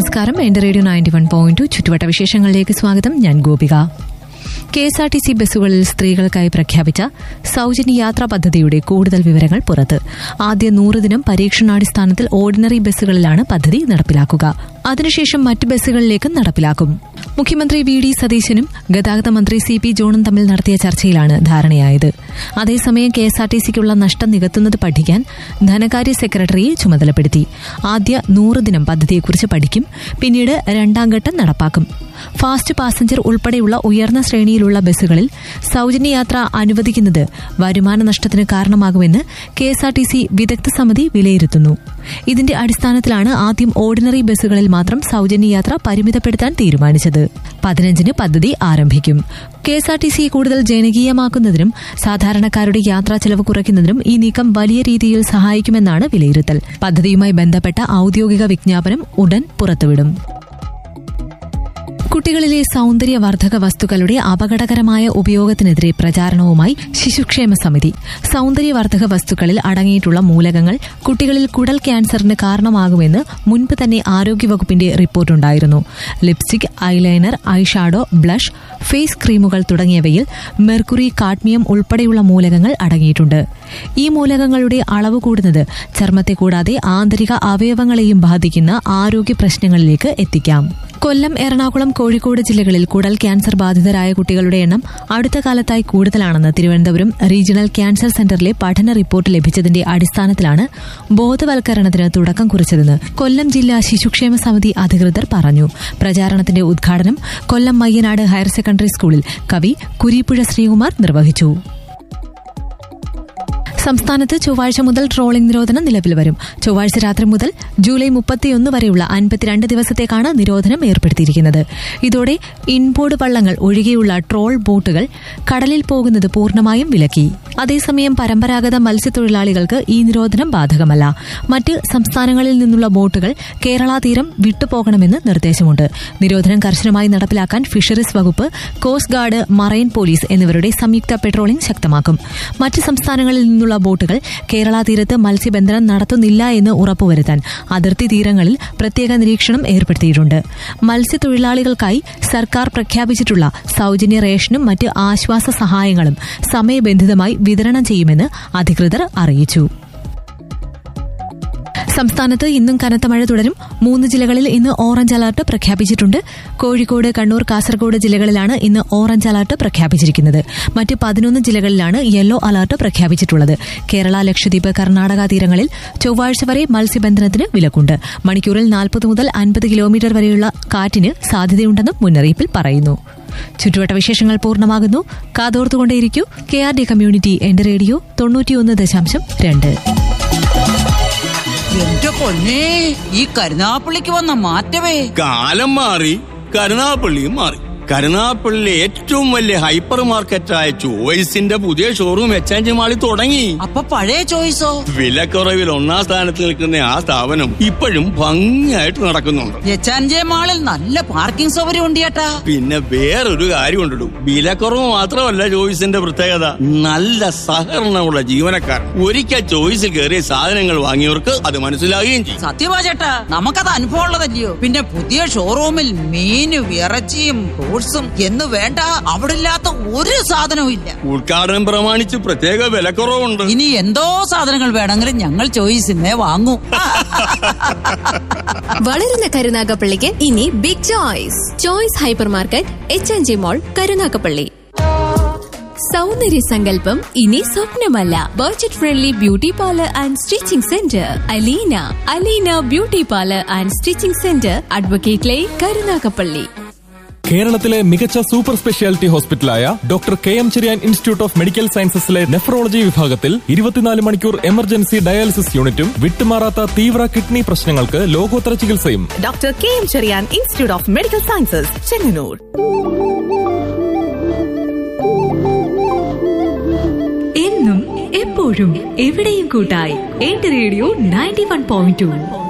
നമസ്കാരം എന്റെ radio ninety one point two ചുറ്റുവട്ട വിശേഷങ്ങളിലേക്ക് സ്വാഗതം ഞാൻ Gopika K S R T C ബസ്സുകളിൽ സ്ത്രീകൾക്കായി പ്രഖ്യാപിച്ച സൌജന്യ യാത്രാ പദ്ധതിയുടെ കൂടുതൽ വിവരങ്ങൾ പുറത്ത് ആദ്യ നൂറ് ദിനം പരീക്ഷണാടിസ്ഥാനത്തിൽ ഓർഡിനറി ബസ്സുകളിലാണ് പദ്ധതി നടപ്പിലാക്കുക അതിനുശേഷം മറ്റ് ബസ്സുകളിലേക്കും നടപ്പിലാക്കും മുഖ്യമന്ത്രി വി ഡി സതീശനും ഗതാഗത മന്ത്രി സി പി ജോണും തമ്മിൽ നടത്തിയ ചർച്ചയിലാണ് ധാരണയായത് അതേസമയം കെ എസ് ആർ ടി സിക്കുള്ള നഷ്ടം നികത്തുന്നത് പഠിക്കാൻ ധനകാര്യ സെക്രട്ടറിയെ ചുമതലപ്പെടുത്തി ആദ്യ നൂറ് ദിനം പദ്ധതിയെക്കുറിച്ച് പഠിക്കും പിന്നീട് രണ്ടാം ഘട്ടം നടപ്പാക്കും ഫാസ്റ്റ് പാസഞ്ചർ ഉൾപ്പെടെയുള്ള ഉയർന്ന ശ്രേണിയിലുള്ള ബസ്സുകളിൽ സൌജന്യ യാത്ര അനുവദിക്കുന്നത് വരുമാന നഷ്ടത്തിന് കാരണമാകുമെന്ന് K S R T C വിദഗ്ധ സമിതി വിലയിരുത്തുന്നു ഇതിന്റെ അടിസ്ഥാനത്തിലാണ് ആദ്യം ഓർഡിനറി ബസ്സുകളിൽ മാത്രം സൌജന്യ യാത്ര പരിമിതപ്പെടുത്താൻ തീരുമാനിച്ചത് പതിനഞ്ചിന് പദ്ധതി ആരംഭിക്കും K S R T C കൂടുതൽ ജനകീയമാക്കുന്നതിനും സാധാരണക്കാരുടെ യാത്രാ ചെലവ് കുറയ്ക്കുന്നതിനും ഈ നീക്കം വലിയ രീതിയിൽ സഹായിക്കുമെന്നാണ് വിലയിരുത്തൽ പദ്ധതിയുമായി ബന്ധപ്പെട്ട ഔദ്യോഗിക വിജ്ഞാപനം ഉടൻ പുറത്തുവിടും കുട്ടികളിലെ സൌന്ദര്യവർദ്ധക വസ്തുക്കളുടെ അപകടകരമായ ഉപയോഗത്തിനെതിരെ പ്രചാരണവുമായി ശിശുക്ഷേമ സമിതി സൌന്ദര്യവർദ്ധക വസ്തുക്കളിൽ അടങ്ങിയിട്ടുള്ള മൂലകങ്ങൾ കുട്ടികളിൽ കുടൽ ക്യാൻസറിന് കാരണമാകുമെന്ന് മുൻപ് തന്നെ ആരോഗ്യവകുപ്പിന്റെ റിപ്പോർട്ടുണ്ടായിരുന്നു lipstick eyeliner eyeshadow blush face ക്രീമുകൾ തുടങ്ങിയവയിൽ മെർക്കുറി കാഡ്മിയം ഉൾപ്പെടെയുള്ള മൂലകങ്ങൾ അടങ്ങിയിട്ടുണ്ട് ഈ മൂലകങ്ങളുടെ അളവ് കൂടുന്നത് ചർമ്മത്തെ കൂടാതെ ആന്തരിക അവയവങ്ങളെയും ബാധിക്കുന്ന ആരോഗ്യ പ്രശ്നങ്ങളിലേക്ക് എത്തിക്കാം കൊല്ലം എറണാകുളം കോഴിക്കോട് ജില്ലകളിൽ കുടൽ ക്യാൻസർ ബാധിതരായ കുട്ടികളുടെ എണ്ണം അടുത്ത കാലത്തായി കൂടുതലാണെന്ന് തിരുവനന്തപുരം റീജിയണൽ ക്യാൻസർ സെന്ററിലെ പഠന റിപ്പോർട്ട് ലഭിച്ചതിന്റെ അടിസ്ഥാനത്തിലാണ് ബോധവൽക്കരണത്തിന് തുടക്കം കുറിച്ചതെന്ന് കൊല്ലം ജില്ലാ ശിശുക്ഷേമ സമിതി അധികൃതർ പറഞ്ഞു പ്രചാരണത്തിന്റെ ഉദ്ഘാടനം കൊല്ലം മയ്യനാട് ഹയർ സെക്കൻഡറി സ്കൂളിൽ കവി കുരീപ്പുഴ ശ്രീകുമാർ നിർവഹിച്ചു സംസ്ഥാനത്ത് ചൊവ്വാഴ്ച മുതൽ ട്രോളിംഗ് നിരോധനം നിലവിൽ വരും ചൊവ്വാഴ്ച രാത്രി മുതൽ ജൂലൈ മുപ്പത്തിയൊന്ന് വരെയുള്ള അൻപത്തിരണ്ട് ദിവസത്തേക്കാണ് നിരോധനം ഏർപ്പെടുത്തിയിരിക്കുന്നത് ഇതോടെ ഇൻബോർഡ് വള്ളങ്ങൾ ഒഴികെയുള്ള ട്രോൾ ബോട്ടുകൾ കടലിൽ പോകുന്നത് പൂർണ്ണമായും വിലക്കി അതേസമയം പരമ്പരാഗത മത്സ്യത്തൊഴിലാളികൾക്ക് ഈ നിരോധനം ബാധകമല്ല മറ്റ് സംസ്ഥാനങ്ങളിൽ നിന്നുള്ള ബോട്ടുകൾ കേരള തീരം വിട്ടുപോകണമെന്ന് നിർദ്ദേശമുണ്ട് നിരോധനം കർശനമായി നടപ്പിലാക്കാൻ ഫിഷറീസ് വകുപ്പ് കോസ്റ്റ് ഗാർഡ് മറൈൻ പോലീസ് എന്നിവരുടെ സംയുക്ത പെട്രോളിംഗ് ശക്തമാക്കും മറ്റ് സംസ്ഥാനങ്ങളിൽ നിന്നുള്ള ബോട്ടുകൾ കേരള തീരത്ത് മത്സ്യബന്ധനം നടത്തുന്നില്ല എന്ന് ഉറപ്പുവരുത്താൻ അതിർത്തി തീരങ്ങളിൽ പ്രത്യേക നിരീക്ഷണം ഏർപ്പെടുത്തിയിട്ടുണ്ട് മത്സ്യത്തൊഴിലാളികൾക്കായി സർക്കാർ പ്രഖ്യാപിച്ചിട്ടുള്ള സൌജന്യ റേഷനും മറ്റ് ആശ്വാസ സഹായങ്ങളും സമയബന്ധിതമായി വിതരണം ചെയ്യുമെന്ന് അധികൃതർ അറിയിച്ചു സംസ്ഥാനത്ത് ഇന്നും കനത്ത മഴ തുടരും മൂന്ന് ജില്ലകളിൽ ഇന്ന് ഓറഞ്ച് അലർട്ട് പ്രഖ്യാപിച്ചിട്ടുണ്ട് കോഴിക്കോട് കണ്ണൂർ കാസർഗോഡ് ജില്ലകളിലാണ് ഇന്ന് ഓറഞ്ച് അലർട്ട് പ്രഖ്യാപിച്ചിരിക്കുന്നത് മറ്റ് പതിനൊന്ന് ജില്ലകളിലാണ് യെല്ലോ അലർട്ട് പ്രഖ്യാപിച്ചിട്ടുള്ളത് കേരള ലക്ഷദ്വീപ് കർണാടക തീരങ്ങളിൽ ചൊവ്വാഴ്ച വരെ മത്സ്യബന്ധനത്തിന് വിലക്കുണ്ട് മണിക്കൂറിൽ നാൽപ്പത് മുതൽ അൻപത് കിലോമീറ്റർ വരെയുള്ള കാറ്റിന് സാധ്യതയുണ്ടെന്നും മുന്നറിയിപ്പിൽ പറയുന്നു ചുറ്റുവട്ട വിശേഷങ്ങൾ പൂർണ്ണമാകുന്നു കാതോർത്തുകൊണ്ടേയിരിക്കൂ കെ ആർ ഡി കമ്മ്യൂണിറ്റി എന്റെ റേഡിയോ തൊണ്ണൂറ്റിയൊന്ന് ദശാംശം രണ്ട് എന്റെ പൊന്നേ ഈ കരുനാപ്പള്ളിക്ക് വന്ന മാറ്റമേ കാലം മാറി കരുനാപ്പള്ളിയും മാറി കരുനാപ്പള്ളിയിലെ ഏറ്റവും വലിയ ഹൈപ്പർ മാർക്കറ്റായ ചോയ്സിന്റെ പുതിയ ഷോറൂം എക്സ്ചേഞ്ച് മാളിൽ തുടങ്ങി അപ്പൊ പഴയ ചോയ്സോ വിലക്കുറവിൽ ഒന്നാം സ്ഥാനത്ത് നിൽക്കുന്ന ആ സ്ഥാപനം ഇപ്പോഴും ഭംഗിയായിട്ട് നടക്കുന്നുണ്ട് എച്ചാൻജെ മാളിൽ നല്ല പാർക്കിംഗ് സൗകര്യം ഉണ്ട് ചേട്ടാ പിന്നെ വേറൊരു കാര്യം ഉണ്ടിടും വിലക്കുറവ് മാത്രമല്ല ചോയ്സിന്റെ പ്രത്യേകത നല്ല സഹകരണമുള്ള ജീവനക്കാർ ഒരിക്കൽ ചോയ്സിൽ കയറിയ സാധനങ്ങൾ വാങ്ങിയവർക്ക് അത് മനസ്സിലാകുകയും ചെയ്യും സത്യമാ ചേട്ടാ നമുക്കത് അനുഭവം ഉള്ളതല്ലയോ പിന്നെ പുതിയ ഷോറൂമിൽ മീനും ഇറച്ചിയും ഫ്രൂട്ട്സും എന്ന് വേണ്ട അവിടെ ഇല്ലാത്ത ഒരു സാധനവും ഇല്ല ഉദ്ഘാടനം പ്രമാണിച്ച് പ്രത്യേക വിലക്കുറവുണ്ട് ഇനി എന്തോ സാധനങ്ങൾ വേണമെങ്കിലും ഞങ്ങൾ ചോയ്സിന്നേ വാങ്ങൂ വളരുന്ന കരുനാഗപ്പള്ളിക്ക് ഇനി big choice choice hyper market H N G mall Karunagappally സൗന്ദര്യ സങ്കല്പം ഇനി സ്വപ്നമല്ല budget friendly beauty parlour and stitching centre Aleena Aleena beauty parlour and stitching centre advocate line Karunagappally കേരളത്തിലെ മികച്ച സൂപ്പർ സ്പെഷ്യാലിറ്റി ഹോസ്പിറ്റലായ doctor K M Cherian institute of medical സയൻസസിലെ nephrology വിഭാഗത്തിൽ ഇരുപത്തിനാല് മണിക്കൂർ എമർജൻസി ഡയാലിസിസ് യൂണിറ്റും വിട്ടുമാറാത്ത തീവ്ര കിഡ്നി പ്രശ്നങ്ങൾക്ക് ലോകോത്തര ചികിത്സയും doctor K M Cherian institute of medical sciences Chengannur എന്നും എപ്പോഴും എവിടെയും കൂട്ടായി എന്റെ radio ninety one point to